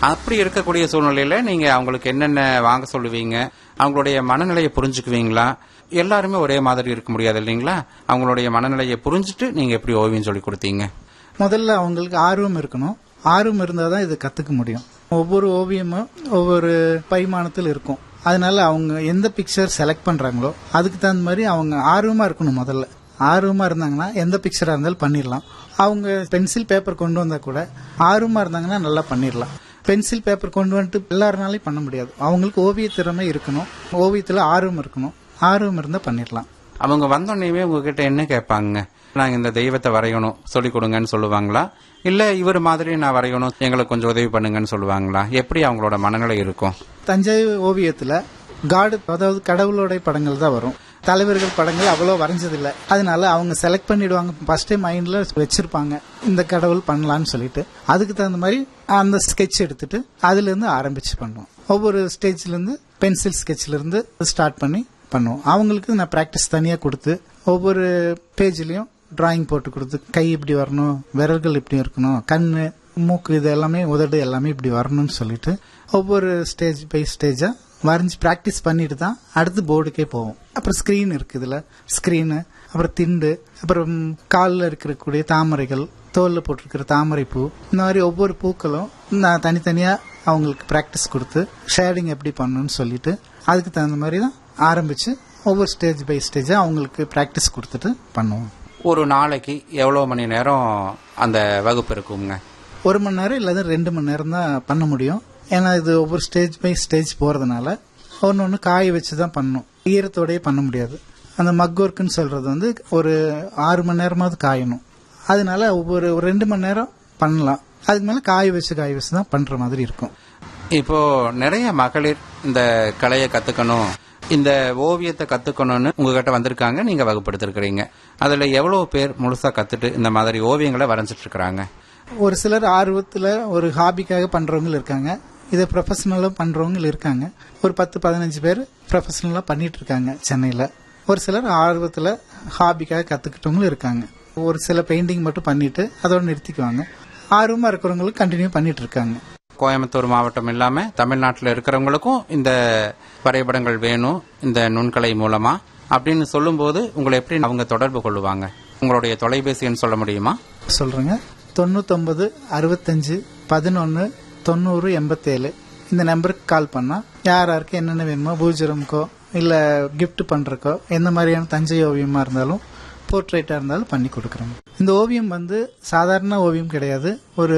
அப்படி இருக்கக்கூடிய சூழ்நிலையில நீங்க அவங்களுக்கு என்னென்ன வாங்க சொல்லுவீங்க அவங்களுடைய மனநிலையை புரிஞ்சுக்குவீங்களா எல்லாருமே ஒரே மாதிரி இருக்க முடியாது இல்லைங்களா அவங்களுடைய மனநிலையை புரிஞ்சுட்டு நீங்க எப்படி ஓவியம் சொல்லி கொடுத்தீங்க முதல்ல அவங்களுக்கு ஆர்வம் இருக்கணும் ஆர்வம் இருந்தால் தான் இது கற்றுக்க முடியும் ஒவ்வொரு ஓவியமும் ஒவ்வொரு பரிமாணத்தில் இருக்கும் அதனால அவங்க எந்த பிக்சர் செலக்ட் பண்றாங்களோ அதுக்கு தகுந்த மாதிரி அவங்க ஆர்வமா இருக்கணும் முதல்ல ஆர்வமா இருந்தாங்கன்னா எந்த பிக்சரா இருந்தாலும் பண்ணிடலாம் அவங்க பென்சில் பேப்பர் கொண்டு வந்தா கூட ஆர்வமா இருந்தாங்கன்னா நல்லா பண்ணிடலாம் பென்சில் பேப்பர் கொண்டு வந்துட்டு எல்லாருனாலையும் பண்ண முடியாது அவங்களுக்கு ஓவிய திறமை இருக்கணும் ஓவியத்துல ஆர்வம் இருக்கணும் ஆர்வம் இருந்தா பண்ணிடலாம் அவங்க வந்தோடனே உங்ககிட்ட என்ன கேட்பாங்க நாங்க இந்த தெய்வத்தை வரையணும் சொல்லி கொடுங்கன்னு சொல்லுவாங்களா இல்ல இவர் மாதிரி நான் வரையணும் எங்களுக்கு கொஞ்சம் உதவி பண்ணுங்கன்னு சொல்லுவாங்களா எப்படி அவங்களோட மனநிலை இருக்கும் தஞ்சை ஓவியத்துல காடு அதாவது கடவுளோட படங்கள் தான் வரும் தலைவர்கள் படங்கள் அவ்வளோ வரைஞ்சதில்ல அதனால அவங்க செலக்ட் பண்ணிடுவாங்க ஃபர்ஸ்டே மைண்ட்ல வச்சிருப்பாங்க இந்த கடவுள் பண்ணலாம்னு சொல்லிட்டு அதுக்கு தகுந்த மாதிரி அந்த ஸ்கெட்ச் எடுத்துட்டு அதுல இருந்து ஆரம்பிச்சு பண்ணுவோம் ஒவ்வொரு ஸ்டேஜ்ல இருந்து பென்சில் ஸ்கெட்ச்ல இருந்து ஸ்டார்ட் பண்ணி பண்ணுவோம் அவங்களுக்கு நான் பிராக்டிஸ் தனியா கொடுத்து ஒவ்வொரு பேஜ்லயும் டிராயிங் போட்டு கொடுத்து கை இப்படி வரணும் விரல்கள் இப்படி இருக்கணும் கண்ணு மூக்கு இது எல்லாமே உதடு எல்லாமே இப்படி வரணும்னு சொல்லிட்டு ஒவ்வொரு ஸ்டேஜ் பை ஸ்டேஜா வரைஞ்சு பிராக்டிஸ் பண்ணிட்டு தான் அடுத்து போர்டுக்கே போவோம் அப்புறம் ஸ்கிரீன் இருக்கு இதுல ஸ்கிரீனு அப்புறம் திண்டு அப்புறம் காலில் இருக்கக்கூடிய தாமரைகள் தோல்ல போட்டிருக்கிற தாமரை பூ இந்த மாதிரி ஒவ்வொரு பூக்களும் நான் தனித்தனியா அவங்களுக்கு பிராக்டிஸ் கொடுத்து ஷேடிங் எப்படி பண்ணணும்னு சொல்லிட்டு அதுக்கு தகுந்த மாதிரி தான் ஆரம்பிச்சு ஒவ்வொரு ஸ்டேஜ் பை ஸ்டேஜா அவங்களுக்கு பிராக்டிஸ் கொடுத்துட்டு பண்ணுவோம் ஒரு நாளைக்கு எவ்வளவு மணி நேரம் அந்த வகுப்பு இருக்குங்க ஒரு மணி நேரம் இல்லாத ரெண்டு மணி நேரம் தான் பண்ண முடியும் ஏன்னா இது ஒவ்வொரு ஸ்டேஜ் பை ஸ்டேஜ் போறதுனால ஒன்று ஒன்று காய வச்சு தான் பண்ணணும் ஈரத்தோடயே பண்ண முடியாது அந்த மக் ஒர்க்குன்னு சொல்றது வந்து ஒரு ஆறு மணி நேரமாவது காயணும் அதனால ஒவ்வொரு ஒரு ரெண்டு மணி நேரம் பண்ணலாம் அதுக்கு மேல காய வச்சு காய வச்சு தான் பண்ற மாதிரி இருக்கும் இப்போ நிறைய மகளிர் இந்த கலையை கத்துக்கணும் இந்த ஓவியத்தை கத்துக்கணும்னு உங்ககிட்ட வந்திருக்காங்க நீங்க வகுப்படுத்திருக்கிறீங்க அதுல எவ்வளவு பேர் முழுசா கத்துட்டு இந்த மாதிரி ஓவியங்களை வரைஞ்சிட்டு இருக்கிறாங்க ஒரு சிலர் ஆர்வத்துல ஒரு ஹாபிக்காக பண்றவங்க இருக்காங்க இதை ப்ரொஃபஷனலா பண்றவங்க இருக்காங்க ஒரு பத்து பதினஞ்சு பேர் ப்ரொஃபஷனலா பண்ணிட்டு இருக்காங்க சென்னையில ஒரு சிலர் ஆர்வத்துல ஹாபிக்காக கத்துக்கிட்டவங்களும் இருக்காங்க ஒரு சில பெயிண்டிங் மட்டும் பண்ணிட்டு அதோட நிறுத்திக்குவாங்க ஆர்வமா இருக்கிறவங்களும் கண்டினியூ பண்ணிட்டு இருக்காங்க கோயம்புத்தூர் மாவட்டம் இல்லாம தமிழ்நாட்டில் இருக்கிறவங்களுக்கும் இந்த வரைபடங்கள் வேணும் இந்த நுண்கலை மூலமா அப்படின்னு சொல்லும்போது உங்களை எப்படி அவங்க தொடர்பு கொள்ளுவாங்க உங்களுடைய தொலைபேசி எண் சொல்ல முடியுமா சொல்றேங்க தொண்ணூத்தொன்பது அறுபத்தஞ்சு பதினொன்னு தொண்ணூறு எண்பத்தேழு இந்த நம்பருக்கு கால் பண்ணா யார் யாருக்கு என்னென்ன வேணுமோ பூஜரம்க்கோ இல்ல கிஃப்ட் பண்றக்கோ எந்த மாதிரியான தஞ்சை ஓவியமா இருந்தாலும் போர்ட்ரேட்டா இருந்தாலும் பண்ணி கொடுக்குறோம் இந்த ஓவியம் வந்து சாதாரண ஓவியம் கிடையாது ஒரு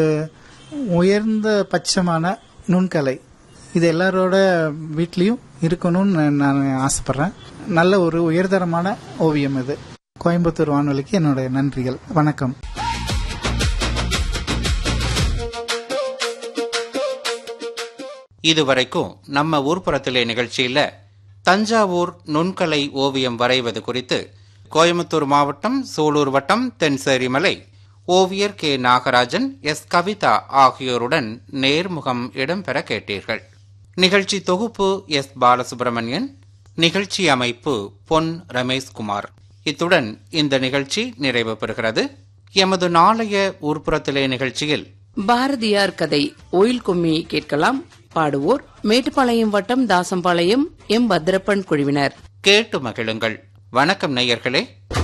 உயர்ந்த பட்சமான நுண்கலை இது எல்லாரோட வீட்லயும் இருக்கணும்னு நான் ஆசைப்படுறேன் நல்ல ஒரு உயர்தரமான ஓவியம் இது கோயம்புத்தூர் வானொலிக்கு என்னுடைய நன்றிகள் வணக்கம் இதுவரைக்கும் நம்ம ஊர்ப்புறத்திலே நிகழ்ச்சியில தஞ்சாவூர் நுண்கலை ஓவியம் வரைவது குறித்து கோயம்புத்தூர் மாவட்டம் சூலூர் வட்டம் தென்சேரிமலை ஓவியர் கே நாகராஜன் எஸ் கவிதா ஆகியோருடன் நேர்முகம் இடம்பெற கேட்டீர்கள் நிகழ்ச்சி தொகுப்பு எஸ் பாலசுப்ரமணியன் நிகழ்ச்சி அமைப்பு பொன் ரமேஷ்குமார் இத்துடன் இந்த நிகழ்ச்சி நிறைவு பெறுகிறது எமது நாளைய ஊர்ப்புறத்திலே நிகழ்ச்சியில் பாரதியார் கதை ஒயில் கும்மி கேட்கலாம் பாடுவோர் மேட்டுப்பாளையம் வட்டம் தாசம்பாளையம் எம் பத்ரப்பன் குழுவினர் கேட்டு மகிழுங்கள் வணக்கம் நேயர்களே